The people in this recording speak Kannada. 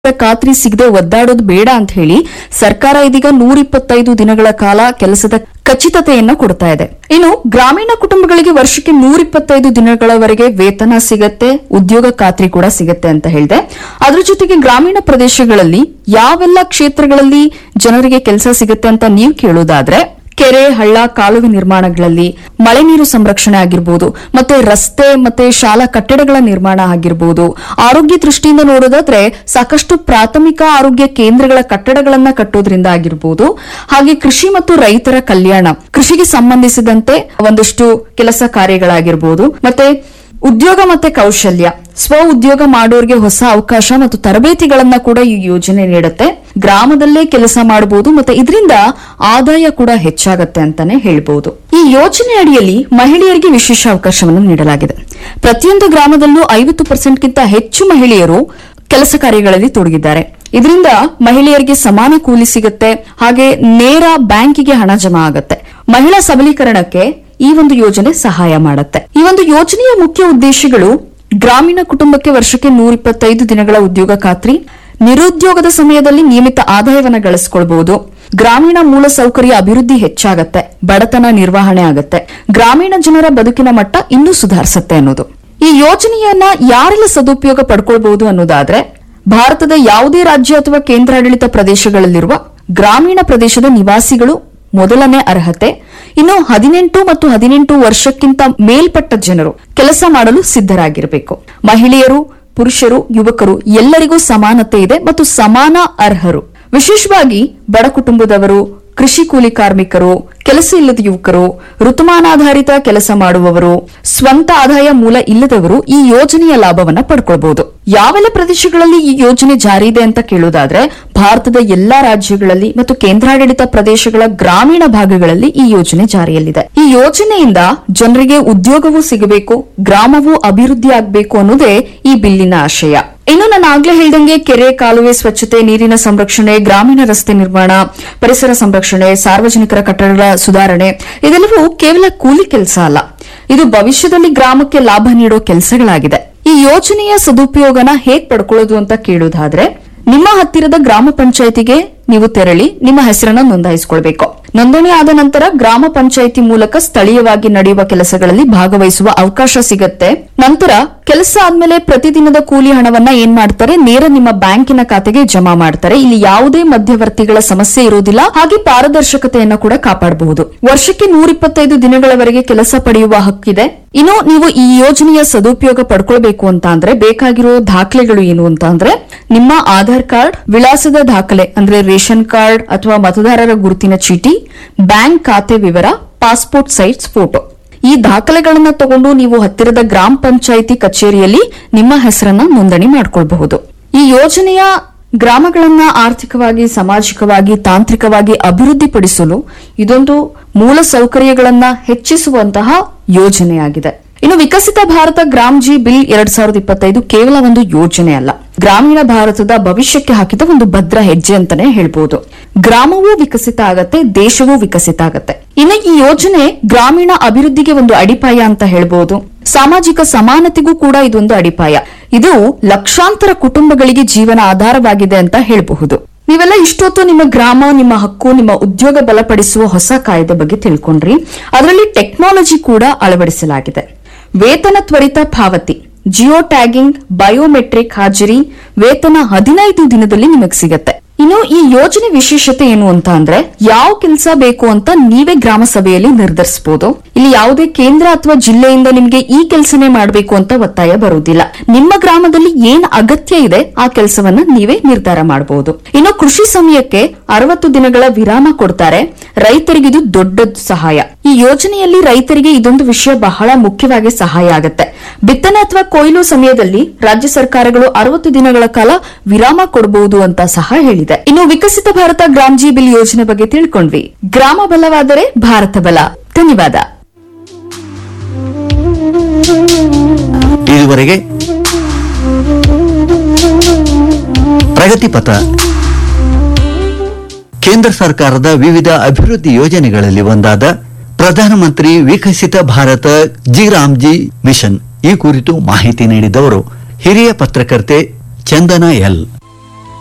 ಖಾತ್ರಿ ಸಿಗದೆ ಒದ್ದಾಡೋದು ಬೇಡ ಅಂತ ಹೇಳಿ ಸರ್ಕಾರ ಇದೀಗ ನೂರ ಇಪ್ಪತ್ತೈದು ದಿನಗಳ ಕಾಲ ಕೆಲಸದ ಖಚಿತತೆಯನ್ನ ಕೊಡ್ತಾ ಇದೆ ಇನ್ನು ಗ್ರಾಮೀಣ ಕುಟುಂಬಗಳಿಗೆ ವರ್ಷಕ್ಕೆ ನೂರ ಇಪ್ಪತ್ತೈದು ದಿನಗಳವರೆಗೆ ವೇತನ ಸಿಗತ್ತೆ ಉದ್ಯೋಗ ಖಾತ್ರಿ ಕೂಡ ಸಿಗತ್ತೆ ಅಂತ ಹೇಳಿದೆ ಅದ್ರ ಜೊತೆಗೆ ಗ್ರಾಮೀಣ ಪ್ರದೇಶಗಳಲ್ಲಿ ಯಾವೆಲ್ಲ ಕ್ಷೇತ್ರಗಳಲ್ಲಿ ಜನರಿಗೆ ಕೆಲಸ ಸಿಗತ್ತೆ ಅಂತ ನೀವು ಕೇಳೋದಾದ್ರೆ ಕೆರೆ ಹಳ್ಳ ಕಾಲುವೆ ನಿರ್ಮಾಣಗಳಲ್ಲಿ ಮಳೆ ನೀರು ಸಂರಕ್ಷಣೆ ಆಗಿರ್ಬೋದು ಮತ್ತೆ ರಸ್ತೆ ಮತ್ತೆ ಶಾಲಾ ಕಟ್ಟಡಗಳ ನಿರ್ಮಾಣ ಆಗಿರ್ಬೋದು ಆರೋಗ್ಯ ದೃಷ್ಟಿಯಿಂದ ನೋಡೋದಾದ್ರೆ ಸಾಕಷ್ಟು ಪ್ರಾಥಮಿಕ ಆರೋಗ್ಯ ಕೇಂದ್ರಗಳ ಕಟ್ಟಡಗಳನ್ನ ಕಟ್ಟೋದ್ರಿಂದ ಆಗಿರ್ಬೋದು ಹಾಗೆ ಕೃಷಿ ಮತ್ತು ರೈತರ ಕಲ್ಯಾಣ ಕೃಷಿಗೆ ಸಂಬಂಧಿಸಿದಂತೆ ಒಂದಷ್ಟು ಕೆಲಸ ಕಾರ್ಯಗಳಾಗಿರ್ಬೋದು ಮತ್ತೆ ಉದ್ಯೋಗ ಮತ್ತೆ ಕೌಶಲ್ಯ ಸ್ವ ಉದ್ಯೋಗ ಮಾಡೋರಿಗೆ ಹೊಸ ಅವಕಾಶ ಮತ್ತು ತರಬೇತಿಗಳನ್ನ ಕೂಡ ಈ ಯೋಜನೆ ನೀಡುತ್ತೆ ಗ್ರಾಮದಲ್ಲೇ ಕೆಲಸ ಮಾಡಬಹುದು ಮತ್ತೆ ಇದರಿಂದ ಆದಾಯ ಕೂಡ ಹೆಚ್ಚಾಗತ್ತೆ ಅಂತಾನೆ ಹೇಳ್ಬಹುದು ಈ ಯೋಜನೆ ಅಡಿಯಲ್ಲಿ ಮಹಿಳೆಯರಿಗೆ ವಿಶೇಷ ಅವಕಾಶವನ್ನು ನೀಡಲಾಗಿದೆ ಪ್ರತಿಯೊಂದು ಗ್ರಾಮದಲ್ಲೂ ಐವತ್ತು ಪರ್ಸೆಂಟ್ಗಿಂತ ಹೆಚ್ಚು ಮಹಿಳೆಯರು ಕೆಲಸ ಕಾರ್ಯಗಳಲ್ಲಿ ತೊಡಗಿದ್ದಾರೆ ಇದರಿಂದ ಮಹಿಳೆಯರಿಗೆ ಸಮಾನ ಕೂಲಿ ಸಿಗುತ್ತೆ ಹಾಗೆ ನೇರ ಬ್ಯಾಂಕಿಗೆ ಹಣ ಜಮಾ ಆಗತ್ತೆ ಮಹಿಳಾ ಸಬಲೀಕರಣಕ್ಕೆ ಈ ಒಂದು ಯೋಜನೆ ಸಹಾಯ ಮಾಡುತ್ತೆ ಈ ಒಂದು ಯೋಜನೆಯ ಮುಖ್ಯ ಉದ್ದೇಶಗಳು ಗ್ರಾಮೀಣ ಕುಟುಂಬಕ್ಕೆ ವರ್ಷಕ್ಕೆ ನೂರ ಇಪ್ಪತ್ತೈದು ದಿನಗಳ ಉದ್ಯೋಗ ಖಾತ್ರಿ ನಿರುದ್ಯೋಗದ ಸಮಯದಲ್ಲಿ ನಿಯಮಿತ ಆದಾಯವನ್ನು ಗಳಿಸಿಕೊಳ್ಬಹುದು ಗ್ರಾಮೀಣ ಮೂಲ ಸೌಕರ್ಯ ಅಭಿವೃದ್ಧಿ ಹೆಚ್ಚಾಗತ್ತೆ ಬಡತನ ನಿರ್ವಹಣೆ ಆಗತ್ತೆ ಗ್ರಾಮೀಣ ಜನರ ಬದುಕಿನ ಮಟ್ಟ ಇನ್ನೂ ಸುಧಾರಿಸುತ್ತೆ ಅನ್ನೋದು ಈ ಯೋಜನೆಯನ್ನ ಯಾರೆಲ್ಲ ಸದುಪಯೋಗ ಪಡ್ಕೊಳ್ಬಹುದು ಅನ್ನೋದಾದ್ರೆ ಭಾರತದ ಯಾವುದೇ ರಾಜ್ಯ ಅಥವಾ ಕೇಂದ್ರಾಡಳಿತ ಪ್ರದೇಶಗಳಲ್ಲಿರುವ ಗ್ರಾಮೀಣ ಪ್ರದೇಶದ ನಿವಾಸಿಗಳು ಮೊದಲನೇ ಅರ್ಹತೆ ಇನ್ನು ಹದಿನೆಂಟು ಮತ್ತು ಹದಿನೆಂಟು ವರ್ಷಕ್ಕಿಂತ ಮೇಲ್ಪಟ್ಟ ಜನರು ಕೆಲಸ ಮಾಡಲು ಸಿದ್ಧರಾಗಿರಬೇಕು ಮಹಿಳೆಯರು ಪುರುಷರು ಯುವಕರು ಎಲ್ಲರಿಗೂ ಸಮಾನತೆ ಇದೆ ಮತ್ತು ಸಮಾನ ಅರ್ಹರು ವಿಶೇಷವಾಗಿ ಬಡ ಕುಟುಂಬದವರು ಕೃಷಿ ಕೂಲಿ ಕಾರ್ಮಿಕರು ಕೆಲಸ ಇಲ್ಲದ ಯುವಕರು ಋತುಮಾನಾಧಾರಿತ ಕೆಲಸ ಮಾಡುವವರು ಸ್ವಂತ ಆದಾಯ ಮೂಲ ಇಲ್ಲದವರು ಈ ಯೋಜನೆಯ ಲಾಭವನ್ನ ಪಡ್ಕೊಳ್ಬಹುದು ಯಾವೆಲ್ಲ ಪ್ರದೇಶಗಳಲ್ಲಿ ಈ ಯೋಜನೆ ಜಾರಿ ಇದೆ ಅಂತ ಕೇಳೋದಾದ್ರೆ ಭಾರತದ ಎಲ್ಲಾ ರಾಜ್ಯಗಳಲ್ಲಿ ಮತ್ತು ಕೇಂದ್ರಾಡಳಿತ ಪ್ರದೇಶಗಳ ಗ್ರಾಮೀಣ ಭಾಗಗಳಲ್ಲಿ ಈ ಯೋಜನೆ ಜಾರಿಯಲ್ಲಿದೆ ಈ ಯೋಜನೆಯಿಂದ ಜನರಿಗೆ ಉದ್ಯೋಗವೂ ಸಿಗಬೇಕು ಗ್ರಾಮವೂ ಅಭಿವೃದ್ಧಿ ಆಗಬೇಕು ಅನ್ನೋದೇ ಈ ಬಿಲ್ಲಿನ ಆಶಯ ಇನ್ನು ನಾನು ಆಗ್ಲೇ ಹೇಳ್ದಂಗೆ ಕೆರೆ ಕಾಲುವೆ ಸ್ವಚ್ಛತೆ ನೀರಿನ ಸಂರಕ್ಷಣೆ ಗ್ರಾಮೀಣ ರಸ್ತೆ ನಿರ್ಮಾಣ ಪರಿಸರ ಸಂರಕ್ಷಣೆ ಸಾರ್ವಜನಿಕರ ಕಟ್ಟಡಗಳ ಸುಧಾರಣೆ ಇದೆಲ್ಲವೂ ಕೇವಲ ಕೂಲಿ ಕೆಲಸ ಅಲ್ಲ ಇದು ಭವಿಷ್ಯದಲ್ಲಿ ಗ್ರಾಮಕ್ಕೆ ಲಾಭ ನೀಡೋ ಕೆಲಸಗಳಾಗಿದೆ ಈ ಯೋಜನೆಯ ಸದುಪಯೋಗನ ಹೇಗ್ ಪಡ್ಕೊಳ್ಳೋದು ಅಂತ ಕೇಳೋದಾದ್ರೆ ನಿಮ್ಮ ಹತ್ತಿರದ ಗ್ರಾಮ ಪಂಚಾಯತಿಗೆ ನೀವು ತೆರಳಿ ನಿಮ್ಮ ಹೆಸರನ್ನ ನೋಂದಾಯಿಸಿಕೊಳ್ಬೇಕು ನೋಂದಣಿ ಆದ ನಂತರ ಗ್ರಾಮ ಪಂಚಾಯಿತಿ ಮೂಲಕ ಸ್ಥಳೀಯವಾಗಿ ನಡೆಯುವ ಕೆಲಸಗಳಲ್ಲಿ ಭಾಗವಹಿಸುವ ಅವಕಾಶ ಸಿಗತ್ತೆ ನಂತರ ಕೆಲಸ ಆದ್ಮೇಲೆ ಪ್ರತಿದಿನದ ಕೂಲಿ ಹಣವನ್ನ ಏನ್ ಮಾಡ್ತಾರೆ ನೇರ ನಿಮ್ಮ ಬ್ಯಾಂಕಿನ ಖಾತೆಗೆ ಜಮಾ ಮಾಡ್ತಾರೆ ಇಲ್ಲಿ ಯಾವುದೇ ಮಧ್ಯವರ್ತಿಗಳ ಸಮಸ್ಯೆ ಇರೋದಿಲ್ಲ ಹಾಗೆ ಪಾರದರ್ಶಕತೆಯನ್ನ ಕೂಡ ಕಾಪಾಡಬಹುದು ವರ್ಷಕ್ಕೆ ನೂರಿಪ್ಪತ್ತೈದು ದಿನಗಳವರೆಗೆ ಕೆಲಸ ಪಡೆಯುವ ಹಕ್ಕಿದೆ ಇನ್ನು ನೀವು ಈ ಯೋಜನೆಯ ಸದುಪಯೋಗ ಪಡ್ಕೊಳ್ಬೇಕು ಅಂತ ಅಂದ್ರೆ ಬೇಕಾಗಿರೋ ದಾಖಲೆಗಳು ಏನು ಅಂತ ಅಂದ್ರೆ ನಿಮ್ಮ ಆಧಾರ್ ಕಾರ್ಡ್ ವಿಳಾಸದ ದಾಖಲೆ ಅಂದ್ರೆ ರೇಷನ್ ಕಾರ್ಡ್ ಅಥವಾ ಮತದಾರರ ಗುರುತಿನ ಚೀಟಿ ಬ್ಯಾಂಕ್ ಖಾತೆ ವಿವರ ಪಾಸ್ಪೋರ್ಟ್ ಸೈಜ್ ಫೋಟೋ ಈ ದಾಖಲೆಗಳನ್ನ ತಗೊಂಡು ನೀವು ಹತ್ತಿರದ ಗ್ರಾಮ ಪಂಚಾಯಿತಿ ಕಚೇರಿಯಲ್ಲಿ ನಿಮ್ಮ ಹೆಸರನ್ನ ನೋಂದಣಿ ಮಾಡಿಕೊಳ್ಳಬಹುದು ಈ ಯೋಜನೆಯ ಗ್ರಾಮಗಳನ್ನ ಆರ್ಥಿಕವಾಗಿ ಸಾಮಾಜಿಕವಾಗಿ ತಾಂತ್ರಿಕವಾಗಿ ಅಭಿವೃದ್ಧಿಪಡಿಸಲು ಇದೊಂದು ಮೂಲ ಸೌಕರ್ಯಗಳನ್ನ ಹೆಚ್ಚಿಸುವಂತಹ ಯೋಜನೆಯಾಗಿದೆ ಇನ್ನು ವಿಕಸಿತ ಭಾರತ ಗ್ರಾಮ್ ಜಿ ಬಿಲ್ ಎರಡ್ ಸಾವಿರದ ಇಪ್ಪತ್ತೈದು ಕೇವಲ ಒಂದು ಯೋಜನೆ ಅಲ್ಲ ಗ್ರಾಮೀಣ ಭಾರತದ ಭವಿಷ್ಯಕ್ಕೆ ಹಾಕಿದ ಒಂದು ಭದ್ರ ಹೆಜ್ಜೆ ಅಂತಾನೆ ಹೇಳ್ಬೋದು ಗ್ರಾಮವೂ ವಿಕಸಿತ ಆಗತ್ತೆ ದೇಶವೂ ವಿಕಸಿತ ಆಗತ್ತೆ ಇನ್ನು ಈ ಯೋಜನೆ ಗ್ರಾಮೀಣ ಅಭಿವೃದ್ಧಿಗೆ ಒಂದು ಅಡಿಪಾಯ ಅಂತ ಹೇಳ್ಬೋದು ಸಾಮಾಜಿಕ ಸಮಾನತೆಗೂ ಕೂಡ ಇದೊಂದು ಅಡಿಪಾಯ ಇದು ಲಕ್ಷಾಂತರ ಕುಟುಂಬಗಳಿಗೆ ಜೀವನ ಆಧಾರವಾಗಿದೆ ಅಂತ ಹೇಳಬಹುದು ನೀವೆಲ್ಲ ಇಷ್ಟೊತ್ತು ನಿಮ್ಮ ಗ್ರಾಮ ನಿಮ್ಮ ಹಕ್ಕು ನಿಮ್ಮ ಉದ್ಯೋಗ ಬಲಪಡಿಸುವ ಹೊಸ ಕಾಯ್ದೆ ಬಗ್ಗೆ ತಿಳ್ಕೊಂಡ್ರಿ ಅದರಲ್ಲಿ ಟೆಕ್ನಾಲಜಿ ಕೂಡ ಅಳವಡಿಸಲಾಗಿದೆ ವೇತನ ತ್ವರಿತ ಪಾವತಿ ಜಿಯೋ ಟ್ಯಾಗಿಂಗ್ ಬಯೋಮೆಟ್ರಿಕ್ ಹಾಜರಿ ವೇತನ ಹದಿನೈದು ದಿನದಲ್ಲಿ ನಿಮಗೆ ಸಿಗತ್ತೆ ಇನ್ನು ಈ ಯೋಜನೆ ವಿಶೇಷತೆ ಏನು ಅಂತ ಅಂದ್ರೆ ಯಾವ ಕೆಲಸ ಬೇಕು ಅಂತ ನೀವೇ ಗ್ರಾಮ ಸಭೆಯಲ್ಲಿ ನಿರ್ಧರಿಸಬಹುದು ಇಲ್ಲಿ ಯಾವುದೇ ಕೇಂದ್ರ ಅಥವಾ ಜಿಲ್ಲೆಯಿಂದ ನಿಮಗೆ ಈ ಕೆಲಸನೇ ಮಾಡಬೇಕು ಅಂತ ಒತ್ತಾಯ ಬರುವುದಿಲ್ಲ ನಿಮ್ಮ ಗ್ರಾಮದಲ್ಲಿ ಏನ್ ಅಗತ್ಯ ಇದೆ ಆ ಕೆಲಸವನ್ನ ನೀವೇ ನಿರ್ಧಾರ ಮಾಡಬಹುದು ಇನ್ನು ಕೃಷಿ ಸಮಯಕ್ಕೆ ಅರವತ್ತು ದಿನಗಳ ವಿರಾಮ ಕೊಡ್ತಾರೆ ರೈತರಿಗೆ ಇದು ದೊಡ್ಡ ಸಹಾಯ ಈ ಯೋಜನೆಯಲ್ಲಿ ರೈತರಿಗೆ ಇದೊಂದು ವಿಷಯ ಬಹಳ ಮುಖ್ಯವಾಗಿ ಸಹಾಯ ಆಗುತ್ತೆ ಬಿತ್ತನೆ ಅಥವಾ ಕೊಯ್ಲು ಸಮಯದಲ್ಲಿ ರಾಜ್ಯ ಸರ್ಕಾರಗಳು ಅರವತ್ತು ದಿನಗಳ ಕಾಲ ವಿರಾಮ ಕೊಡಬಹುದು ಅಂತ ಸಹ ಹೇಳಿದೆ ಇನ್ನು ವಿಕಸಿತ ಭಾರತ ಗ್ರಾಮ್ ಜಿ ಬಿಲ್ ಯೋಜನೆ ಬಗ್ಗೆ ತಿಳ್ಕೊಂಡ್ವಿ ಗ್ರಾಮ ಬಲವಾದರೆ ಭಾರತ ಬಲ ಧನ್ಯವಾದ ಇದುವರೆಗೆ ಪ್ರಗತಿ ಪಥ ಕೇಂದ್ರ ಸರ್ಕಾರದ ವಿವಿಧ ಅಭಿವೃದ್ಧಿ ಯೋಜನೆಗಳಲ್ಲಿ ಒಂದಾದ ಪ್ರಧಾನಮಂತ್ರಿ ವಿಕಸಿತ ಭಾರತ ಜಿ ರಾಮ್ಜಿ ಮಿಷನ್ ಈ ಕುರಿತು ಮಾಹಿತಿ ನೀಡಿದವರು ಹಿರಿಯ ಪತ್ರಕರ್ತೆ ಚಂದನ ಎಲ್